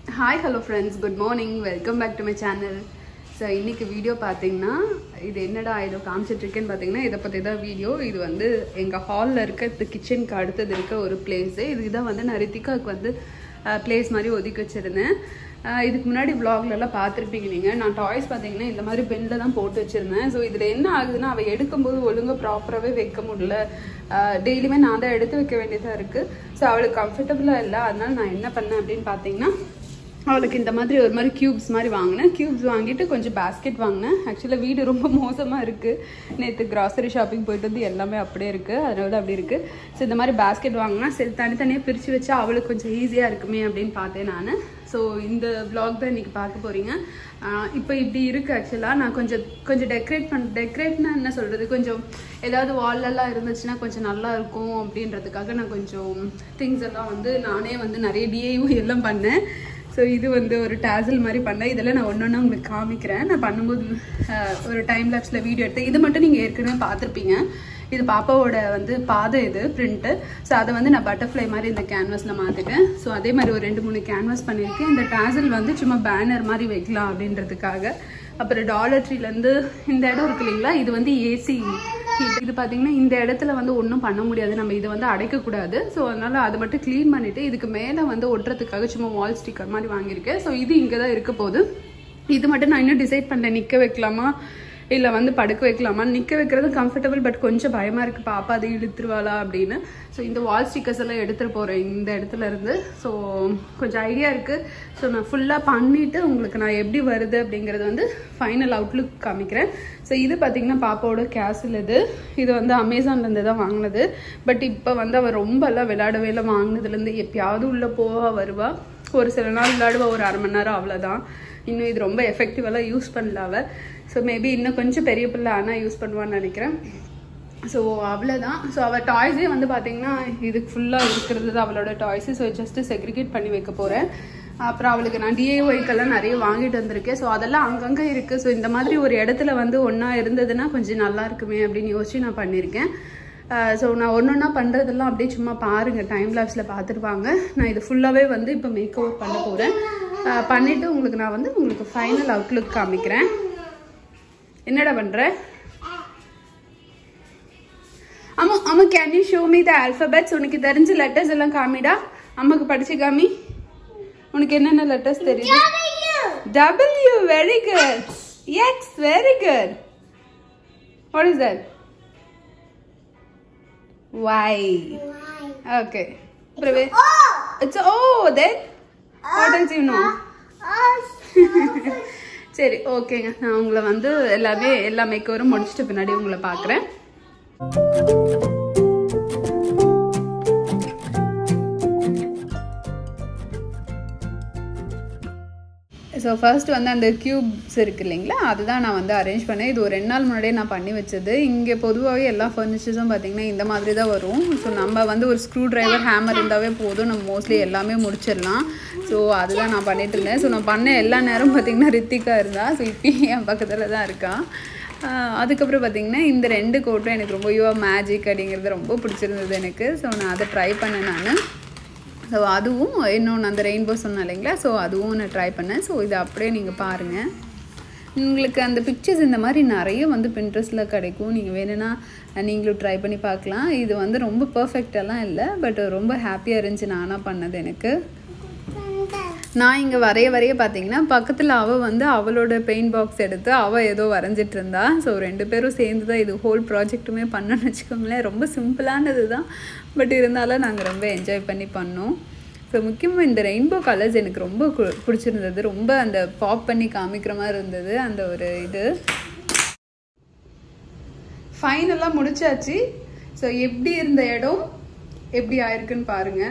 Hi hello friends good morning welcome back to my channel so இன்னைக்கு video பார்த்தீங்கன்னா இது என்னடா ஏதோ காமிச்சிட்டு இருக்கேன்னு பார்த்தீங்கன்னா இதை பற்றி தான் வீடியோ இது வந்து எங்கள் ஹாலில் இருக்க இந்த கிச்சனுக்கு அடுத்தது இருக்க ஒரு பிளேஸு இதுதான் வந்து நான் ரித்திகாவுக்கு வந்து பிளேஸ் மாதிரி ஒதுக்கி வச்சுருந்தேன் அஹ் இதுக்கு முன்னாடி vlogல எல்லாம் பார்த்துருப்பீங்க நீங்கள் நான் டாய்ஸ் பார்த்தீங்கன்னா இந்த மாதிரி பெனில் தான் போட்டு வச்சுருந்தேன் ஸோ இதில் என்ன ஆகுதுன்னா அவள் எடுக்கும்போது ஒழுங்காக ப்ராப்பராகவே வைக்க முடியல டெய்லியுமே நான் தான் எடுத்து வைக்க வேண்டியதாக இருக்குது ஸோ அவளுக்கு கம்ஃபர்டபுளாக இல்லை அதனால நான் என்ன பண்ணேன் அப்படின்னு பார்த்தீங்கன்னா அவளுக்கு இந்த மாதிரி ஒரு மாதிரி க்யூப்ஸ் மாதிரி வாங்கினேன் க்யூப்ஸ் வாங்கிட்டு கொஞ்சம் பேஸ்கெட் வாங்கினேன் ஆக்சுவலாக வீடு ரொம்ப மோசமாக இருக்குது நேற்று கிராசரி ஷாப்பிங் போயிட்டு வந்து எல்லாமே அப்படியே இருக்குது அதனால தான் அப்படி இருக்குது ஸோ இந்த மாதிரி பேஸ்கெட் வாங்கினா சரி தனித்தனியாக பிரித்து வச்சா அவளுக்கு கொஞ்சம் ஈஸியாக இருக்குமே அப்படின்னு பார்த்தேன் நான் ஸோ இந்த vlog தான் இன்றைக்கி பார்க்க போகிறீங்க இப்போ இப்படி இருக்குது ஆக்சுவலாக நான் கொஞ்சம் கொஞ்சம் டெக்கரேட் பண்ண டெக்கரேட்னா என்ன சொல்கிறது கொஞ்சம் ஏதாவது வால்லெல்லாம் இருந்துச்சுன்னா கொஞ்சம் நல்லா இருக்கும் அப்படின்றதுக்காக நான் கொஞ்சம் திங்ஸ் எல்லாம் வந்து நானே வந்து நிறைய டிஐயும் எல்லாம் பண்ணேன் ஸோ இது வந்து ஒரு டேசல் மாதிரி பண்ணேன் இதெல்லாம் நான் ஒன்று ஒன்று உங்களுக்கு காமிக்கிறேன் நான் பண்ணும்போது அஹ், ஒரு டைம் லேப்ஸில் வீடியோ எடுத்தேன் இது மட்டும் நீங்கள் ஏற்கனவே பார்த்துருப்பீங்க இது பாப்பாவோட வந்து பாதை இது பிரிண்ட்டு ஸோ அதை வந்து நான் பட்டர்ஃப்ளை மாதிரி இந்த கேன்வாஸில் மாற்றிட்டேன் ஸோ அதே மாதிரி ஒரு ரெண்டு மூணு கேன்வாஸ் பண்ணியிருக்கேன் இந்த டேசல் வந்து சும்மா பேனர் மாதிரி வைக்கலாம் அப்படின்றதுக்காக அப்புறம் டாலர் ட்ரீலேருந்து இந்த இடம் இருக்கு இல்லைங்களா இது வந்து ஏசி இது பார்த்தீங்கன்னா இந்த இடத்துல வந்து ஒன்றும் பண்ண முடியாது நம்ம இதை வந்து அடைக்கக்கூடாது ஸோ அதனால அதை மட்டும் க்ளீன் பண்ணிட்டு இதுக்கு மேலே வந்து ஒட்டுறதுக்காக சும்மா வால் ஸ்டிக்கர் மாதிரி வாங்கியிருக்கேன் ஸோ இது இங்கே தான் இருக்க போகுது இது மட்டும் நான் இன்னும் டிசைட் பண்ணேன் நிற்க வைக்கலாமா இல்லை வந்து படுக்க வைக்கலாமா நிற்க வைக்கிறது கம்ஃபர்டபுள் பட் கொஞ்சம் பயமாக இருக்குது பாப்பா அதை இழுத்துருவாளா அப்படின்னு ஸோ இந்த வால் ஸ்டிக்கர்ஸ் எல்லாம் எடுத்துகிட்டு போகிறேன் இந்த இடத்துல இருந்து ஸோ கொஞ்சம் ஐடியா இருக்குது ஸோ நான் ஃபுல்லாக பண்ணிவிட்டு உங்களுக்கு நான் எப்படி வருது அப்படிங்கிறது வந்து ஃபைனல் அவுட்லுக் காமிக்கிறேன் ஸோ இது பார்த்தீங்கன்னா பாப்பாவோட கேசில் இது இது வந்து அமேசான்லேருந்து தான் வாங்கினது பட் இப்போ வந்து அவள் ரொம்பலாம் விளையாடவே இல்லை வாங்கினதுலேருந்து எப்பயாவது உள்ளே போவா வருவா ஒரு சில நாள் விளையாடுவா ஒரு அரை மணி நேரம் அவ்வளோதான் இன்னும் இது ரொம்ப எஃபெக்டிவெல்லாம் யூஸ் பண்ணல அவள் ஸோ மேபி இன்னும் கொஞ்சம் பெரிய பிள்ளை ஆனால் யூஸ் பண்ணுவான்னு நினைக்கிறேன் ஸோ அவ்வளோதான் ஸோ அவள் டாய்ஸே வந்து பார்த்தீங்கன்னா இதுக்கு ஃபுல்லாக இருக்கிறது தான் அவளோட டாய்ஸு ஸோ ஜஸ்ட்டு செக்ரிகேட் பண்ணி வைக்க போகிறேன் அப்புறம் அவளுக்கு நான் டிஏஒய்க்கெல்லாம் நிறைய வாங்கிட்டு வந்திருக்கேன் ஸோ அதெல்லாம் அங்கங்கே இருக்குது ஸோ இந்த மாதிரி ஒரு இடத்துல வந்து ஒன்றா இருந்ததுன்னா கொஞ்சம் நல்லா இருக்குமே அப்படின்னு யோசிச்சு நான் பண்ணியிருக்கேன் ஸோ நான் ஒன்று ஒன்றா பண்ணுறதெல்லாம் அப்படியே சும்மா பாருங்கள் டைம் லேப்ஸில் பார்த்துருப்பாங்க நான் இது ஃபுல்லாகவே வந்து இப்போ மேக் ஓவர் பண்ண போகிறேன் பண்ணிவிட்டு உங்களுக்கு நான் வந்து உங்களுக்கு ஃபைனல் அவுட்லுக் காமிக்கிறேன் என்னடா பண்ணுற அம்மா அம்மா can you show me the alphabets உனக்கு தெரிஞ்ச லெட்டர்ஸ் எல்லாம் காமிடா அம்மாக்கு படிச்சு காமி உனக்கு என்னென்ன லெட்டர்ஸ் தெரியுது W very good X very good what is that Y. Okay. Preve. It's oh then. What else you know? சரி ஓகேங்க நான் உங்களை வந்து எல்லாமே எல்லா மேக்கவரும் முடிச்சிட்டு பின்னாடி உங்களை பார்க்குறேன் ஸோ ஃபர்ஸ்ட் வந்து அந்த க்யூப்ஸ் இருக்கு இல்லைங்களா அதுதான் நான் வந்து அரேஞ்ச் பண்ணேன் இது ஒரு ரெண்டு நாள் முன்னாடியே நான் பண்ணி வச்சது இங்கே பொதுவாகவே எல்லா ஃபர்னிச்சர்ஸும் பார்த்தீங்கன்னா இந்த மாதிரி தான் வரும் ஸோ நம்ம வந்து ஒரு ஸ்க்ரூ டிரைவர் ஹேமர் இருந்தாவே போதும் நம்ம மோஸ்ட்லி எல்லாமே முடிச்சிடலாம் ஸோ அதுதான் நான் பண்ணிட்டு இருந்தேன் ஸோ நான் பண்ண எல்லா நேரம் பார்த்தீங்கன்னா ரித்திகா இருந்தா ஸோ இப்பயும் என் பக்கத்தில் தான் இருக்கான் ஆஹ் அதுக்கப்புறம் பார்த்தீங்கன்னா இந்த ரெண்டு கோட்டும் எனக்கு ரொம்ப யுவா மேஜிக் அப்படிங்கிறது ரொம்ப பிடிச்சிருந்தது எனக்கு ஸோ நான் அதை ட்ரை பண்ணேன் நான் ஸோ அதுவும் இன்னொன்று அந்த ரெயின்போ சொன்னேன் இல்லைங்களா ஸோ அதுவும் நான் ட்ரை பண்ணேன் ஸோ இதை அப்படியே நீங்கள் பாருங்கள் உங்களுக்கு அந்த பிக்சர்ஸ் இந்த மாதிரி நிறைய வந்து பின்ட்ரெஸ்ட்டில் கிடைக்கும் நீங்கள் வேணும்னா நீங்களும் ட்ரை பண்ணி பார்க்கலாம் இது வந்து ரொம்ப பர்ஃபெக்டெல்லாம் இல்லை பட் ரொம்ப ஹாப்பியாக இருந்துச்சு நானாக பண்ணது எனக்கு நான் இங்கே வரைய வரைய பார்த்தீங்கன்னா பக்கத்தில் அவள் வந்து அவளோட பெயிண்ட் பாக்ஸ் எடுத்து அவள் ஏதோ வரைஞ்சிட்டு இருந்தா ஸோ ரெண்டு பேரும் சேர்ந்து தான் இது ஹோல் ப்ராஜெக்ட்டுமே பண்ணோன்னு வச்சுக்கோங்களேன் ரொம்ப சிம்பிளானது தான் பட் இருந்தாலும் நாங்கள் ரொம்ப என்ஜாய் பண்ணி பண்ணோம் ஸோ முக்கியமாக இந்த ரெயின்போ கலர்ஸ் எனக்கு ரொம்ப கு- பிடிச்சிருந்தது ரொம்ப அந்த பாப் பண்ணி காமிக்கிற மாதிரி இருந்தது அந்த ஒரு இது ஃபைனலாக முடிச்சாச்சு ஸோ எப்படி இருந்த இடம் எப்படி ஆயிருக்குன்னு பாருங்கள்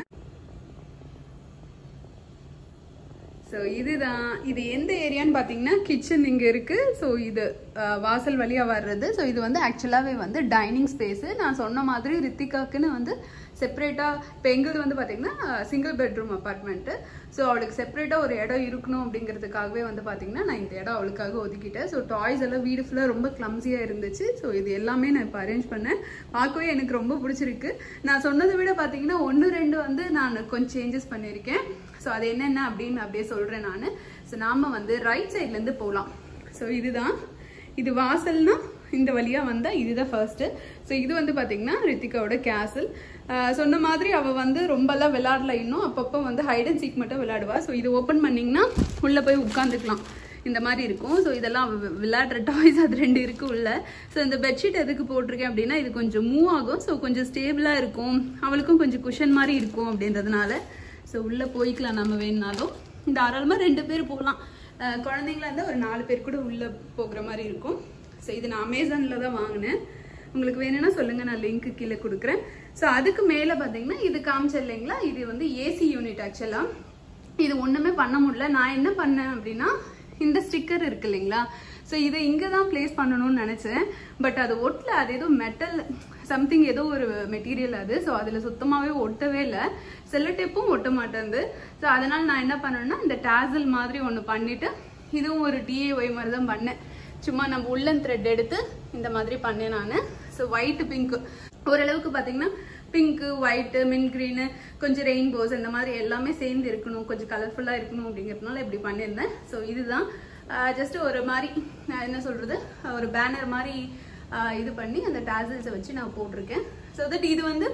ஸோ இதுதான் இது எந்த ஏரியான்னு பார்த்தீங்கன்னா கிச்சன் இங்கே இருக்குது ஸோ இது அஹ், வாசல் வழியாக வர்றது ஸோ இது வந்து ஆக்சுவலாகவே வந்து டைனிங் ஸ்பேஸு நான் சொன்ன மாதிரி ரித்திகாக்குன்னு வந்து செப்பரேட்டாக இப்போ எங்களுது வந்து பார்த்தீங்கன்னா சிங்கிள் பெட்ரூம் அப்பார்ட்மெண்ட்டு ஸோ அவளுக்கு செப்பரேட்டாக ஒரு இடம் இருக்கணும் அப்படிங்கிறதுக்காகவே வந்து பார்த்தீங்கன்னா நான் இந்த இடம் அவளுக்காக ஒதுக்கிட்டேன் ஸோ டாய்ஸ் எல்லாம் வீடு ஃபுல்லாக ரொம்ப கிளம்ஸியாக இருந்துச்சு ஸோ இது எல்லாமே நான் இப்போ அரேஞ்ச் பண்ணேன் பார்க்கவே எனக்கு ரொம்ப பிடிச்சிருக்கு நான் சொன்னதை விட பார்த்தீங்கன்னா ஒன்று ரெண்டு வந்து நான் கொஞ்சம் சேஞ்சஸ் பண்ணியிருக்கேன் ஸோ அது என்னென்ன அப்படின்னு அப்படியே சொல்கிறேன் நான் ஸோ நாம் வந்து ரைட் சைட்லேருந்து போகலாம் ஸோ இதுதான் இது வாசல்னா இந்த வழியாக வந்தால் இதுதான் ஃபர்ஸ்ட்டு ஸோ இது வந்து பார்த்தீங்கன்னா ரித்திகாவோட கேசல் சொன்ன மாதிரி அவள் வந்து ரொம்பலாம் விளையாடல இன்னும் அப்பப்போ வந்து ஹைட் அண்ட் சீக் மட்டும் விளையாடுவா ஸோ இது ஓப்பன் பண்ணிங்கன்னா உள்ளே போய் உட்காந்துக்கலாம் இந்த மாதிரி இருக்கும் ஸோ இதெல்லாம் அவ வி- விளையாடுற டாய்ஸ் அது ரெண்டு இருக்கு உள்ள ஸோ இந்த பெட்ஷீட் எதுக்கு போட்டிருக்கேன் அப்படின்னா இது கொஞ்சம் மூவ் ஆகும் ஸோ கொஞ்சம் ஸ்டேபிளாக இருக்கும் அவளுக்கும் கொஞ்சம் குஷன் மாதிரி இருக்கும் அப்படின்றதுனால ஸோ உள்ளே போய்க்கலாம் நம்ம வேணுனாலும் தாராளமாக ரெண்டு பேர் போகலாம் அஹ் குழந்தைங்களா இருந்தால் ஒரு நாலு பேர் கூட உள்ளே போகிற மாதிரி இருக்கும் ஸோ இது நான் அமேசானில் தான் வாங்கினேன் உங்களுக்கு வேணும்னா சொல்லுங்க நான் லிங்க் கீழே கொடுக்குறேன் ஸோ அதுக்கு மேலே பார்த்தீங்கன்னா இது காமிச்ச இல்லைங்களா இது வந்து ஏசி யூனிட் ஆக்சுவலாக இது ஒண்ணுமே பண்ண முடியல நான் என்ன பண்ணேன் அப்படின்னா இந்த ஸ்டிக்கர் இருக்கு இல்லைங்களா ஸோ இதை இங்கே தான் ப்ளேஸ் பண்ணணும்னு நினச்சேன் பட் அது ஒட்டல அது ஏதோ மெட்டல் சம்திங் ஏதோ ஒரு மெட்டீரியல் அது ஸோ அதில் சுத்தமாகவே ஒட்டவே இல்லை செல்லோ டேப்பும் ஒட்ட மாட்டேங்குது ஸோ அதனால் நான் என்ன பண்ணேன்னா இந்த டேசல் மாதிரி ஒன்று பண்ணிட்டு இதுவும் ஒரு டிஏஒய் மாதிரி தான் பண்ணேன் சும்மா நம்ம உள்ளன் த்ரெட் எடுத்து இந்த மாதிரி பண்ணேன் நான் ஸோ ஒயிட் பிங்க் ஓரளவுக்கு பார்த்தீங்கன்னா பிங்க்கு ஒயிட்டு மின் க்ரீனு கொஞ்சம் ரெயின்போஸ் இந்த மாதிரி எல்லாமே சேர்ந்து இருக்கணும் கொஞ்சம் கலர்ஃபுல்லாக இருக்கணும் அப்படிங்கிறதுனால இப்படி பண்ணியிருந்தேன் ஸோ இதுதான் ஜஸ்ட் ஒரு மாதிரி நான் என்ன சொல்கிறது ஒரு பேனர் மாதிரி ஆஹ் இது பண்ணி அந்த டேசல்ஸை வச்சு நான் போட்டிருக்கேன் ஸோ தட் இது வந்து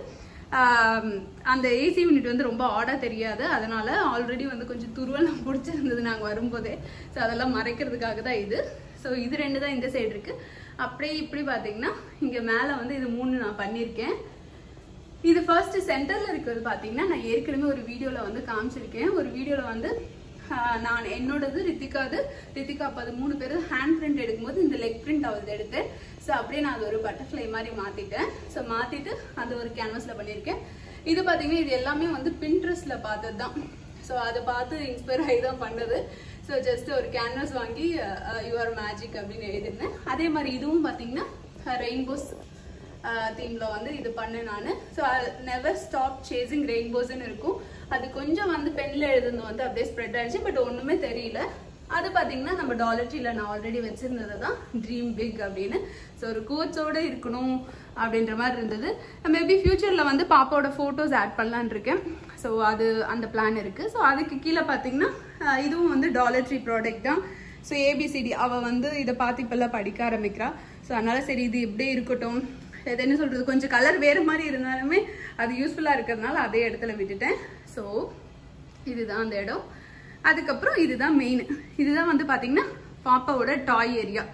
ஆம், அந்த ஏசி யூனிட் வந்து ரொம்ப ஆடாக தெரியாது அதனால ஆல்ரெடி வந்து கொஞ்சம் துருவெல்லாம் பிடிச்சிருந்தது நாங்கள் வரும்போதே ஸோ அதெல்லாம் மறைக்கிறதுக்காக தான் இது ஸோ இது ரெண்டு தான் இந்த சைடு இருக்கு அப்படியே இப்படி பார்த்தீங்கன்னா இங்கே மேலே வந்து இது மூணு நான் பண்ணியிருக்கேன் இது ஃபர்ஸ்ட் சென்டர்ல இருக்கிறது பாத்தீங்கன்னா நான் ஏற்கனவே ஒரு வீடியோல வந்து காமிச்சிருக்கேன் ஒரு வீடியோல வந்து ஆஹ், நான் என்னோடது ரித்திகாது ரித்திகா அப்போ அது மூணு பேரும் ஹேண்ட் பிரிண்ட் எடுக்கும்போது இந்த லெக் பிரிண்ட் அவள் எடுத்தேன் ஸோ அப்படியே நான் அது ஒரு பட்டர்ஃப்ளை மாதிரி மாத்திட்டேன் ஸோ மாத்திட்டு அது ஒரு கேன்வாஸ்ல பண்ணியிருக்கேன் இது பாத்தீங்கன்னா இது எல்லாமே வந்து பின்ட்ரெஸ்ட்ல பார்த்தது தான் ஸோ அதை பார்த்து இன்ஸ்பயர் ஆகி தான் பண்ணது ஸோ ஜஸ்ட் ஒரு கேன்வாஸ் வாங்கி யுவர் மேஜிக் அப்படின்னு எழுதிருந்தேன் அதே மாதிரி இதுவும் பார்த்தீங்கன்னா ரெயின்போஸ் தீம்ல வந்து இது பண்ணேன் நான் ஸோ நெவர் ஸ்டாப் சேசிங் ரெயின்போஸ்ன்னு இருக்கும் அது கொஞ்சம் வந்து பென்ல எழுதுனது வந்து அப்படியே ஸ்ப்ரெட் ஆயிடுச்சு பட் ஒண்ணுமே தெரியல அது பாத்தீங்கன்னா நம்ம டாலர் ட்ரீல நான் ஆல்ரெடி வச்சிருந்தது தான் ட்ரீம் பிக் அப்படின்னு ஸோ ஒரு கோச்சோட இருக்கணும் அப்படின்ற மாதிரி இருந்தது மேபி ஃபியூச்சர்ல வந்து பாப்பாவோட ஃபோட்டோஸ் ஆட் பண்ணலான்னு இருக்கேன் ஸோ அது அந்த பிளான் இருக்கு ஸோ அதுக்கு கீழே பார்த்தீங்கன்னா அஹ், இதுவும் வந்து டாலர் ட்ரீ ப்ராடக்ட் தான் ஸோ ஏபிசிடி அவள் வந்து இதை பார்த்து இப்போல்லாம் படிக்க ஆரம்பிக்கிறா ஸோ அதனால சரி இது இப்படியே இருக்கட்டும் இது என்ன சொல்றது கொஞ்சம் கலர் வேறு மாதிரி இருந்தாலுமே அது யூஸ்ஃபுல்லாக இருக்கிறதுனால அதே இடத்துல விட்டுட்டேன் ஸோ இதுதான் அந்த இடம் அதுக்கப்புறம் இதுதான் மெயின் இதுதான் வந்து பார்த்தீங்கன்னா பாப்பாவோட டாய் ஏரியா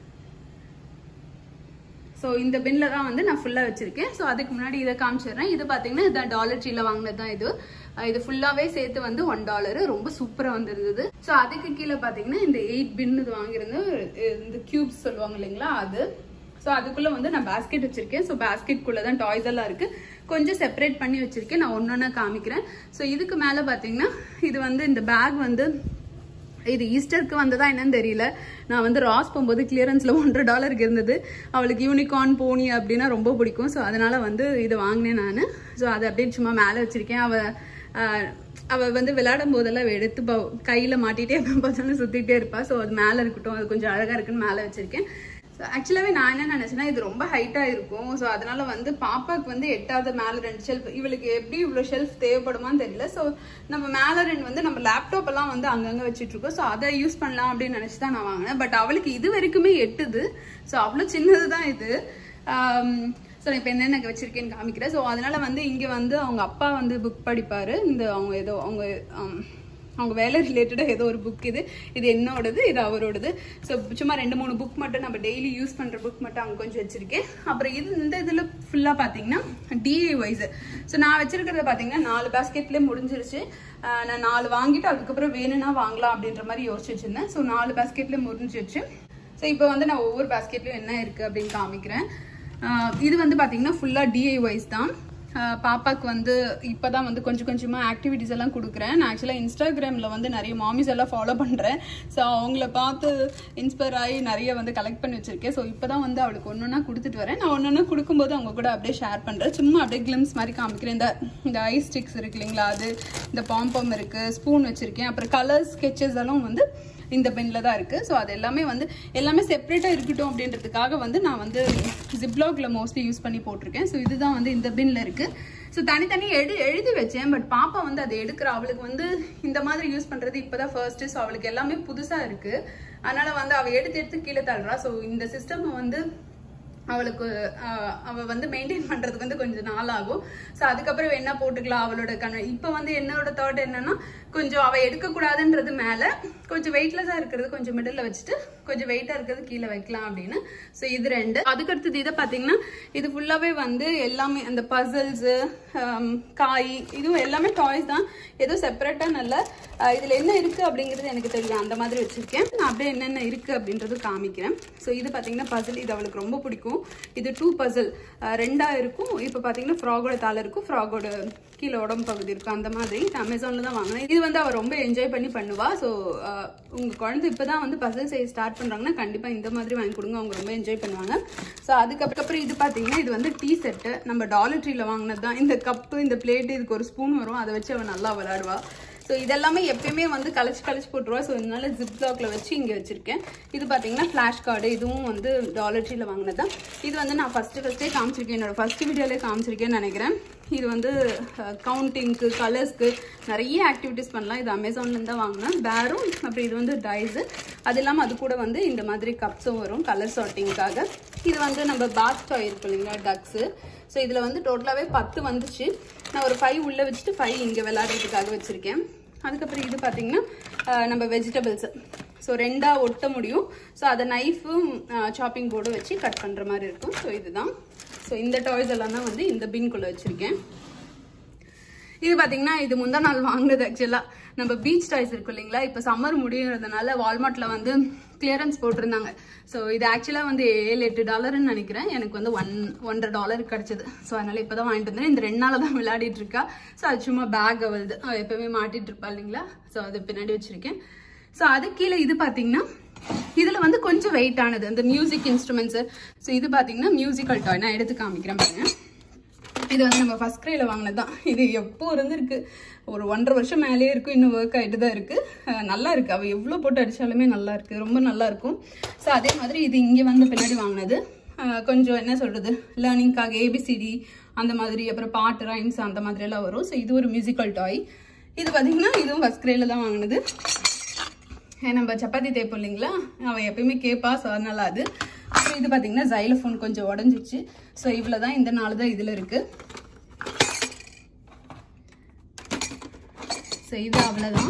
ஸோ இந்த பின்ல தான் வந்து நான் ஃபுல்லாக வச்சிருக்கேன் ஸோ அதுக்கு முன்னாடி இதை காமிச்சிடுறேன் இது பார்த்தீங்கன்னா இதான் டாலர் ட்ரீல வாங்கினது தான் இது அஹ் இது ஃபுல்லாகவே சேர்த்து வந்து ஒன் டாலர் ரொம்ப சூப்பராக வந்துருந்தது ஸோ அதுக்கு கீழே பார்த்தீங்கன்னா இந்த எயிட் பின் இது வாங்கியிருந்தேன் இந்த கியூப்ஸ் சொல்லுவாங்க இல்லைங்களா அது ஸோ அதுக்குள்ள வந்து நான் பேஸ்கெட் வச்சிருக்கேன் ஸோ பேஸ்கெட்குள்ள தான் டாய்ஸ் எல்லாம் இருக்கு கொஞ்சம் செப்பரேட் பண்ணி வச்சிருக்கேன் நான் ஒன்னொன்னா காமிக்கிறேன் ஸோ இதுக்கு மேலே பார்த்தீங்கன்னா இது வந்து இந்த பேக் வந்து இது ஈஸ்டருக்கு வந்ததா என்னன்னு தெரியல நான் வந்து ராஸ் போகும்போது கிளியரன்ஸ்ல ஒன்றரை டாலருக்கு இருந்தது அவளுக்கு யூனிகார்ன் போனி அப்படின்னா ரொம்ப பிடிக்கும் ஸோ அதனால வந்து இது வாங்கினேன் நான் ஸோ அதை அப்படியே சும்மா மேலே வச்சிருக்கேன் அவ ஆஹ், அவ வந்து விளையாடும் போதெல்லாம் அவ எடுத்து ப- கையில மாட்டிட்டே எப்ப பார்த்தாலும் சுத்திட்டே இருப்பா ஸோ அது மேலே இருக்கட்டும் அது கொஞ்சம் அழகா இருக்குன்னு மேலே வச்சிருக்கேன் ஸோ ஆக்சுவலாகவே நான் என்ன நினச்சேன்னா இது ரொம்ப ஹைட்டாக இருக்கும் ஸோ அதனால வந்து பாப்பாக்கு வந்து எட்டாவது மேலே ரெண்டு ஷெல்ஃப் இவளுக்கு எப்படி இவ்வளோ ஷெல்ஃப் தேவைப்படுமான்னு தெரியல ஸோ நம்ம மேலே ரெண்டு வந்து நம்ம லேப்டாப் எல்லாம் வந்து அங்கங்கே வச்சுட்டு இருக்கோம் ஸோ அதை யூஸ் பண்ணலாம் அப்படின்னு நினச்சி தான் நான் வாங்கினேன் பட் அவளுக்கு இது வரைக்குமே எட்டுது ஸோ அவ்வளோ சின்னது தான் இது ஸோ இப்போ என்னென்ன வச்சிருக்கேன்னு காமிக்கிறேன் ஸோ அதனால வந்து இங்கே வந்து அவங்க அப்பா வந்து புக் படிப்பாரு இந்த அவங்க ஏதோ அவங்க ஆம், அவங்க வேலை ரிலேட்டடாக ஏதோ ஒரு புக் இது இது என்னோடது இது அவரோடது ஸோ சும்மா ரெண்டு மூணு புக் மட்டும் நம்ம டெய்லி யூஸ் பண்ணுற புக் மட்டும் அங்கே கொஞ்சம் வச்சிருக்கேன் அப்புறம் இது இந்த இதில் ஃபுல்லாக பார்த்தீங்கன்னா டிஏ வைஸ் ஸோ நான் வச்சிருக்கிறத பார்த்தீங்கன்னா நாலு பேஸ்கெட்லேயே முடிஞ்சிருச்சு ஆஹ் நான் நாலு வாங்கிட்டு அதுக்கப்புறம் வேணும்னா வாங்கலாம் அப்படின்ற மாதிரி யோசிச்சு வச்சிருந்தேன் ஸோ நாலு பேஸ்கெட்லேயே முடிஞ்சிருச்சு ஸோ இப்போ வந்து நான் ஒவ்வொரு பேஸ்கெட்லையும் என்ன இருக்குது அப்படின்னு காமிக்கிறேன் ஆஹ் இது வந்து பார்த்தீங்கன்னா ஃபுல்லாக டிஐஒய்ஸ் தான் ஆஹ் பாப்பாக்கு வந்து இப்போதான் வந்து கொஞ்சம் கொஞ்சமாக ஆக்டிவிட்டிஸ் எல்லாம் கொடுக்குறேன் நான் ஆக்சுவலாக இன்ஸ்டாகிராமில் வந்து நிறைய மாமிஸ் எல்லாம் ஃபாலோ பண்ணுறேன் ஸோ அவங்கள பார்த்து இன்ஸ்பயர் ஆகி நிறைய வந்து கலெக்ட் பண்ணி வச்சிருக்கேன் ஸோ இப்போ தான் வந்து அவளுக்கு ஒன்று ஒன்றா கொடுத்துட்டு வரேன் நான் ஒன்று ஒன்றா கொடுக்கும்போது அவங்க கூட அப்படியே ஷேர் பண்ணுறேன் சும்மா அப்படியே கிளிம்ஸ் மாதிரி காமிக்கிறேன் இந்த இந்த ஐ ஸ்டிக்ஸ் இருக்கு இல்லைங்களா அது இந்த பாம்பம் இருக்குது ஸ்பூன் வச்சுருக்கேன் அப்புறம் கலர் ஸ்கெச்சஸ் எல்லாம் வந்து இந்த பென்ல தான் இருக்கு ஸோ அது எல்லாமே வந்து எல்லாமே செப்பரேட்டா இருக்கட்டும் அப்படின்றதுக்காக வந்து நான் வந்து ஜிப்லாக்ல மோஸ்ட்லி யூஸ் பண்ணி போட்டிருக்கேன் ஸோ இதுதான் வந்து இந்த பின்ல இருக்கு ஸோ தனித்தனி எடு எழுதி வச்சேன் பட் பாப்பா வந்து அதை எடுக்கிற அவளுக்கு வந்து இந்த மாதிரி யூஸ் பண்றது இப்பதான் ஃபர்ஸ்ட் ஸோ அவளுக்கு எல்லாமே புதுசா இருக்கு அதனால வந்து அவ எடுத்து எடுத்து கீழே தள்ளுறா ஸோ இந்த சிஸ்டம் வந்து அவளுக்கு ஆஹ், அவ வந்து மெயின்டைன் பண்றதுக்கு வந்து கொஞ்சம் நாள் ஆகும் ஸோ அதுக்கப்புறம் என்ன போட்டுக்கலாம் அவளோட கண இப்போ வந்து என்னோட தாட் என்னன்னா கொஞ்சம் அவ எடுக்கக்கூடாதுன்றது மேல கொஞ்சம் வெயிட்லெஸ்ஸா இருக்கிறது கொஞ்சம் மிடில் வச்சுட்டு கொஞ்சம் வெயிட்டா இருக்கிறது கீழே வைக்கலாம் அப்படின்னு ஸோ இது ரெண்டு அதுக்கு அடுத்தது இதை பார்த்தீங்கன்னா இது ஃபுல்லாவே வந்து எல்லாமே அந்த பசில்ஸ் காய் இதுவும் எல்லாமே டாய்ஸ் தான் ஏதோ செப்பரேட்டா நல்ல ஆஹ், இதுல என்ன இருக்கு அப்படிங்கிறது எனக்கு தெரியும் அந்த மாதிரி வச்சிருக்கேன் நான் அப்படியே என்னென்ன இருக்கு அப்படின்றது காமிக்கிறேன் ஸோ இது பார்த்தீங்கன்னா பசில் இது அவளுக்கு ரொம்ப பிடிக்கும் இது டூ பசில் ரெண்டா இருக்கும் இப்போ பார்த்தீங்கன்னா ஃப்ராகோட தலை இருக்கும் ஃப்ராகோட கீழே உடம்பு பகுதி இருக்கும் அந்த மாதிரி இது அமேசான்ல தான் வாங்கினேன் இது வந்து அவ ரொம்ப என்ஜாய் பண்ணி பண்ணுவா ஸோ உங்க குழந்தை இப்பதான் வந்து பசில் செய்ய ஸ்டார்ட் பண்றாங்கன்னா கண்டிப்பா இந்த மாதிரி வாங்கி கொடுங்க அவங்க ரொம்ப என்ஜாய் பண்ணுவாங்க ஸோ அதுக்கப்புறம் இது பார்த்தீங்கன்னா இது வந்து டீ செட்டு நம்ம டாலர் ட்ரீல வாங்கினது தான் இந்த கப்பு இந்த பிளேட் இதுக்கு ஒரு ஸ்பூன் வரும் அதை வச்சு அவன் நல்லா விளையாடுவா ஸோ இதெல்லாமே எப்பயுமே வந்து கழிச்சு கழிச்சு போட்டுருவா ஸோ இதனால ஜிப் லாக்ல வச்சு இங்கே வச்சிருக்கேன் இது பார்த்தீங்கன்னா ஃப்ளாஷ் கார்டு இதுவும் வந்து டாலர் ட்ரீல வாங்கினது தான் இது வந்து நான் ஃபர்ஸ்ட் ஃபர்ஸ்டே காமிச்சிருக்கேன் என்னோட ஃபர்ஸ்ட் வீடியோலேயே காமிச்சிருக்கேன்னு நினைக்கிறேன் இது வந்து கவுண்டிங்க்கு கலர்ஸ்க்கு நிறைய ஆக்டிவிட்டிஸ் பண்ணலாம் இது அமேசான்லேருந்து தான் வாங்கினேன் பேரும் அப்புறம் இது வந்து டைஸு அது இல்லாமல் அது கூட வந்து இந்த மாதிரி கப்ஸும் வரும் கலர் சார்ட்டிங்காக இது வந்து நம்ம பாத் டாய் இருக்கு இல்லைங்களா டக்ஸு ஸோ இதில் வந்து டோட்டலாகவே பத்து வந்துச்சு நான் ஒரு ஃபைவ் உள்ளே வச்சுட்டு ஃபைவ் இங்கே விளையாடுறதுக்காக வச்சுருக்கேன் அதுக்கப்புறம் இது பார்த்தீங்கன்னா அஹ், நம்ம வெஜிடபிள்ஸ் ஸோ ரெண்டாக ஒட்ட முடியும் ஸோ அதை நைஃபும் சாப்பிங் போர்டும் வச்சு கட் பண்ணுற மாதிரி இருக்கும் ஸோ இதுதான் ஸோ இந்த டாய்ஸ் எல்லாம் தான் வந்து இந்த பின்குள்ளே வச்சுருக்கேன் இது பாத்தீங்கன்னா இது முந்தா நாள் வாங்கினது ஆக்சுவலா நம்ம பீச் டாய்ஸ் இருக்கும் இல்லைங்களா இப்போ சம்மர் முடியறதுனால வால்மார்ட்ல வந்து கிளியரன்ஸ் போட்டிருந்தாங்க ஸோ இது ஆக்சுவலா வந்து ஏழு எட்டு டாலர்னு நினைக்கிறேன் எனக்கு வந்து ஒன் ஒன்றரை டாலர் கிடைச்சது ஸோ அதனால இப்பதான் வாங்கிட்டு வந்தேன் இந்த ரெண்டு நாள் தான் விளையாடிட்டு இருக்கா ஸோ அது சும்மா பேக் அவளுது அவ எப்பவுமே மாட்டிட்டு இருப்பா இல்லைங்களா ஸோ அது பின்னாடி வச்சிருக்கேன் ஸோ அது கீழே இது பாத்தீங்கன்னா இதுல வந்து கொஞ்சம் வெயிட் ஆனது அந்த மியூசிக் இன்ஸ்ட்ருமெண்ட்ஸ் ஸோ இது பாத்தீங்கன்னா மியூசிக்கல் டாய் நான் எடுத்து காமிக்கிறேன் பாருங்க இது வந்து நம்ம ஃபர்ஸ்ட் கிரேல வாங்கினது தான் இது எப்போ இருந்திருக்கு ஒரு ஒன்றரை வருஷம் மேலேயே இருக்கும் இன்னும் ஒர்க் ஆகிட்டு தான் இருக்கு அஹ் நல்லா இருக்கு அவ எவ்வளோ போட்டு அடிச்சாலுமே நல்லா இருக்கு ரொம்ப நல்லா இருக்கும் ஸோ அதே மாதிரி இது இங்கே வந்து பின்னாடி வாங்கினது அஹ் கொஞ்சம் என்ன சொல்றது லேர்னிங்காக ஏபிசிடி அந்த மாதிரி அப்புறம் பாட்டு ரைம்ஸ் அந்த மாதிரி எல்லாம் வரும் ஸோ இது ஒரு மியூசிக்கல் டாய் இது பார்த்தீங்கன்னா இதுவும் ஃபர்ஸ்ட் கிரேல தான் வாங்கினது ஏன் நம்ம சப்பாத்தி தேய்ப்போம் இல்லைங்களா அவன் எப்பயுமே கேட்பா ஸோ அதனால அது அப்புறம் இது பார்த்தீங்கன்னா ஜைலஃபோன் கொஞ்சம் உடஞ்சிச்சு ஸோ இவ்வளோ தான் இந்த நாலு தான் இதில் இருக்கு ஸோ இது அவ்வளோதான்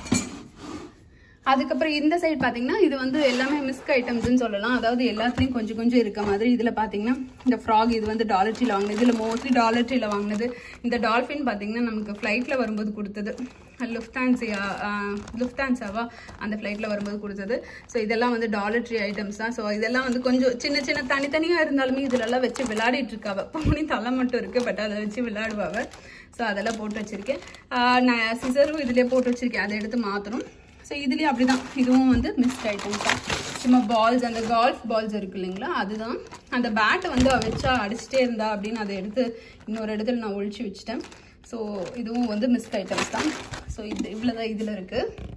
அதுக்கப்புறம் இந்த சைடு பார்த்தீங்கன்னா இது வந்து எல்லாமே மிஸ்க் ஐட்டம்ஸ்னு சொல்லலாம் அதாவது எல்லாத்துலேயும் கொஞ்சம் கொஞ்சம் இருக்க மாதிரி இதில் பார்த்தீங்கன்னா இந்த ஃப்ராக் இது வந்து டாலர் ட்ரீல வாங்கினது இதில் மோஸ்ட்லி டாலர் ட்ரீல வாங்கினது இந்த டால்ஃபின் பார்த்தீங்கன்னா நமக்கு ஃப்ளைட்டில் வரும்போது கொடுத்தது லுஃப்டான்சியா லுஃப்டான்சாவா அந்த ஃப்ளைட்டில் வரும்போது கொடுத்தது ஸோ இதெல்லாம் வந்து டாலர் ட்ரீ ஐட்டம்ஸ் தான் ஸோ இதெல்லாம் வந்து கொஞ்சம் சின்ன சின்ன தனித்தனியாக இருந்தாலுமே இதுலலாம் வச்சு விளையாடிட்டு இருக்காவ பவுனி தலை மட்டும் இருக்கு பட் அதை வச்சு விளையாடுவாவ ஸோ அதெல்லாம் போட்டு வச்சிருக்கேன் ஆஹ் நான் சிசரும் இதுலேயே போட்டு வச்சிருக்கேன் அதை எடுத்து மாற்றணும் ஸோ இதுலேயும் அப்படிதான் இதுவும் வந்து மிஸ்ட் ஐட்டம்ஸ் தான் சும்மா பால்ஸ் அந்த கால்ஃப் பால்ஸ் இருக்கு இல்லைங்களா அதுதான் அந்த பேட்டை வந்து அவ வச்சா அடிச்சிட்டே இருந்தா அப்படின்னு அதை எடுத்து இன்னொரு இடத்துல நான் ஒழிச்சு வச்சுட்டேன் ஸோ இதுவும் வந்து மிஸ்ட் ஐட்டம்ஸ் தான் ஸோ இது இவ்வளோதான் இதில் இருக்குது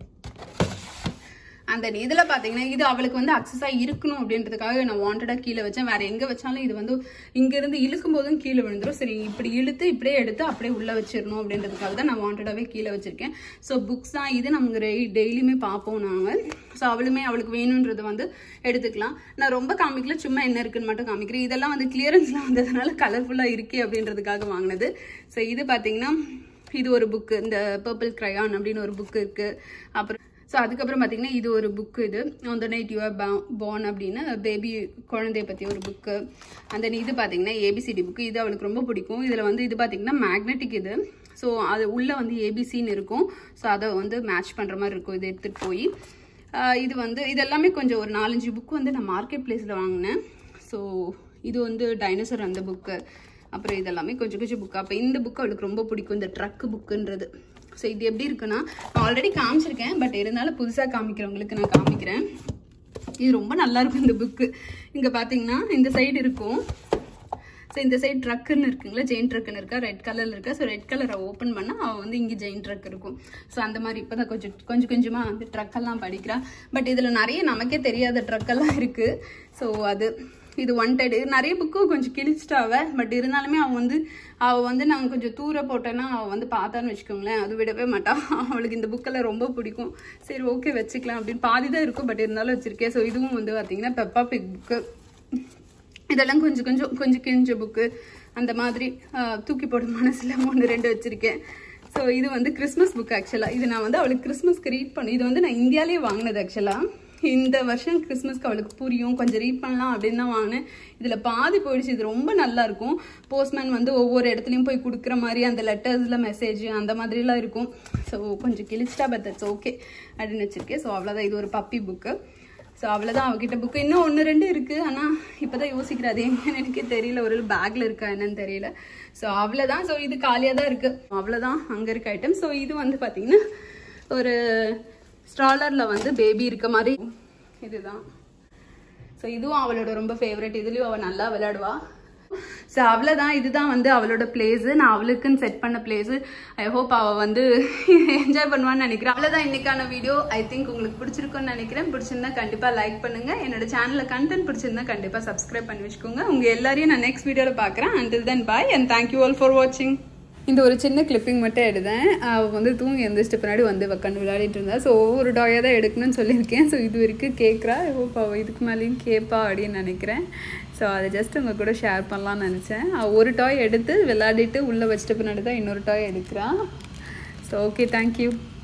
அந்த இதில் பார்த்தீங்கன்னா இது அவளுக்கு வந்து அக்சஸாக இருக்கணும் அப்படின்றதுக்காக நான் வாண்டடாக கீழே வச்சேன் வேற எங்கே வச்சாலும் இது வந்து இங்கேருந்து இழுக்கும் போதும் கீழே விழுந்துரும் சரி இப்படி இழுத்து இப்படியே எடுத்து அப்படியே உள்ளே வச்சிடணும் அப்படின்றதுக்காக தான் நான் வாண்டடாகவே கீழே வச்சிருக்கேன் ஸோ புக்ஸ் தான் இது நமக்கு டெய்லியுமே பார்ப்போம் நாங்கள் ஸோ அவளுமே அவளுக்கு வேணுன்றதை வந்து எடுத்துக்கலாம் நான் ரொம்ப காமிக்கல சும்மா என்ன இருக்குன்னு மட்டும் காமிக்கிறேன் இதெல்லாம் வந்து கிளியரன்ஸ்லாம் வந்ததுனால கலர்ஃபுல்லாக இருக்கே அப்படின்றதுக்காக வாங்கினது ஸோ இது பார்த்தீங்கன்னா இது ஒரு புக்கு இந்த பர்பிள் கிரையான் அப்படின்னு ஒரு புக்கு இருக்கு அப்புறம் ஸோ அதுக்கப்புறம் பார்த்தீங்கன்னா இது ஒரு புக்கு இது அந்த நைட் யூஆர் பார்ன் அப்படின்னு பேபி குழந்தைய பற்றி ஒரு புக்கு அந்த இது பார்த்தீங்கன்னா ஏபிசிடி புக்கு இது அவளுக்கு ரொம்ப பிடிக்கும் இதில் வந்து இது பார்த்தீங்கன்னா மேக்னெட்டிக் இது ஸோ அது உள்ளே வந்து ஏபிசின்னு இருக்கும் ஸோ அதை வந்து மேட்ச் பண்ணுற மாதிரி இருக்கும் இது எடுத்துகிட்டு போய் ஆஹ் இது வந்து இது எல்லாமே கொஞ்சம் ஒரு நாலஞ்சு புக் வந்து நான் மார்க்கெட் பிளேஸில் வாங்கினேன் ஸோ இது வந்து டைனோசர் அந்த புக்கு அப்புறம் இதெல்லாமே கொஞ்சம் கொஞ்சம் புக்கு அப்போ இந்த புக்கு அவளுக்கு ரொம்ப பிடிக்கும் இந்த ட்ரக் புக்குன்றது ஸோ இது எப்படி இருக்குன்னா நான் ஆல்ரெடி காமிச்சிருக்கேன் பட் இருந்தாலும் புதுசாக காமிக்கிறவங்களுக்கு நான் காமிக்கிறேன் இது ரொம்ப நல்லா இருக்கும் இந்த புக்கு இங்கே பார்த்தீங்கன்னா இந்த சைடு இருக்கும் ஸோ இந்த சைடு ட்ரக்குன்னு இருக்குங்களா ஜெயின் ட்ரக்குன்னு இருக்கா ரெட் கலரில் இருக்கா ஸோ ரெட் கலரை ஓப்பன் பண்ணால் அவள் வந்து இங்கே ஜெயின் ட்ரக் இருக்கும் ஸோ அந்த மாதிரி இப்போ தான் கொஞ்சம் கொஞ்சம் கொஞ்சமாக வந்து ட்ரக்கெல்லாம் படிக்கிறா பட் இதில் நிறைய நமக்கே தெரியாத ட்ரக்கெல்லாம் இருக்குது ஸோ அது இது ஒன்டெட் நிறைய புக்கும் கொஞ்சம் கிழிச்சிட்டாவ பட் இருந்தாலுமே அவன் வந்து அவள் வந்து நாங்கள் கொஞ்சம் தூர போட்டேன்னா அவள் வந்து பார்த்தான்னு வச்சுக்கோங்களேன் அது விடவே மாட்டான் அவளுக்கு இந்த புக்கெல்லாம் ரொம்ப பிடிக்கும் சரி ஓகே வச்சுக்கலாம் அப்படின்னு பாதி தான் இருக்கும் பட் இருந்தாலும் வச்சுருக்கேன் ஸோ இதுவும் வந்து பார்த்தீங்கன்னா பெப்பா பிக் புக்கு இதெல்லாம் கொஞ்சம் கொஞ்சம் கொஞ்சம் கிழிஞ்ச புக்கு அந்த மாதிரி ஆஹ், தூக்கி போடும் மனசில் ஒன்று ரெண்டு வச்சுருக்கேன் ஸோ இது வந்து கிறிஸ்மஸ் புக் ஆக்சுவலாக இது நான் வந்து அவளுக்கு கிறிஸ்மஸ்க்கு ரீட் பண்ணி இது வந்து நான் இந்தியாவிலேயே வாங்கினது ஆக்சுவலாக இந்த வருஷம் கிறிஸ்மஸ்க்கு அவளுக்கு புரியும் கொஞ்சம் ரீட் பண்ணலாம் அப்படின்னு தான் வாங்கினேன் இதில் பாதி போயிடுச்சு இது ரொம்ப நல்லா இருக்கும் போஸ்ட்மேன் வந்து ஒவ்வொரு இடத்துலையும் போய் கொடுக்குற மாதிரி அந்த லெட்டர்ஸில் மெசேஜ் அந்த மாதிரிலாம் இருக்கும் ஸோ கொஞ்சம் கிழிச்சிட்டா பட் தட்ஸ் ஓகே அப்படின்னு வச்சுருக்கேன் ஸோ அவ்வளோதான் இது ஒரு பப்பி புக்கு ஸோ அவ்வளோதான் அவகிட்ட புக்கு இன்னும் ஒன்று ரெண்டு இருக்குது ஆனால் இப்போ தான் யோசிக்கிறேன் அது எங்கன்னு எனக்கே தெரியல ஒரு பேக்கில் இருக்கா என்னன்னு தெரியல ஸோ அவ்வளோதான் ஸோ இது காலியாக தான் இருக்குது அவ்வளோதான் அங்கே இருக்க ஐட்டம் ஸோ இது வந்து பார்த்தீங்கன்னா ஒரு ஸ்ட்ராலரில் வந்து பேபி இருக்க மாதிரி இதுதான் ஸோ இதுவும் அவளோட ரொம்ப ஃபேவரட் இதுலேயும் அவள் நல்லா விளையாடுவா ஸோ அவ்வளோதான் இதுதான் வந்து அவளோட பிளேஸு நான் அவளுக்குன்னு செட் பண்ண பிளேஸு ஐ ஹோப் அவள் வந்து என்ஜாய் பண்ணுவான்னு நினைக்கிறேன் அவ்வளோதான் இன்னைக்கான வீடியோ ஐ திங்க் உங்களுக்கு பிடிச்சிருக்குன்னு நினைக்கிறேன் பிடிச்சிருந்தா கண்டிப்பாக லைக் பண்ணுங்கள் என்னோட சேனலில் கண்டென்ட் பிடிச்சிருந்தா கண்டிப்பாக சப்ஸ்கிரைப் பண்ணி வச்சுக்கோங்க உங்கள் எல்லாரையும் நான் நெக்ஸ்ட் வீடியோவில் பார்க்குறேன் until then bye and thank you all for வாட்சிங் இந்த ஒரு சின்ன கிளிப்பிங் மட்டும் எடுத்தேன் அவள் வந்து தூங்கி எந்திரிச்சிட்டு பின்னாடி வந்து உட்காந்து விளையாடிட்டு இருந்தா ஸோ ஒவ்வொரு டாயாக தான் எடுக்கணும்னு சொல்லியிருக்கேன் ஸோ இது வரைக்கும் கேட்குறா ஹோப் அவள் இதுக்கு மேலேயும் கேட்பா அப்படின்னு நினைக்கிறேன் ஸோ அதை ஜஸ்ட் உங்கள் கூட ஷேர் பண்ணலாம்னு நினச்சேன் அவள் ஒரு டாய் எடுத்து விளையாடிட்டு உள்ளே வச்சிட்ட பின்னாடி தான் இன்னொரு டாய் எடுக்கிறான் ஸோ ஓகே தேங்க்யூ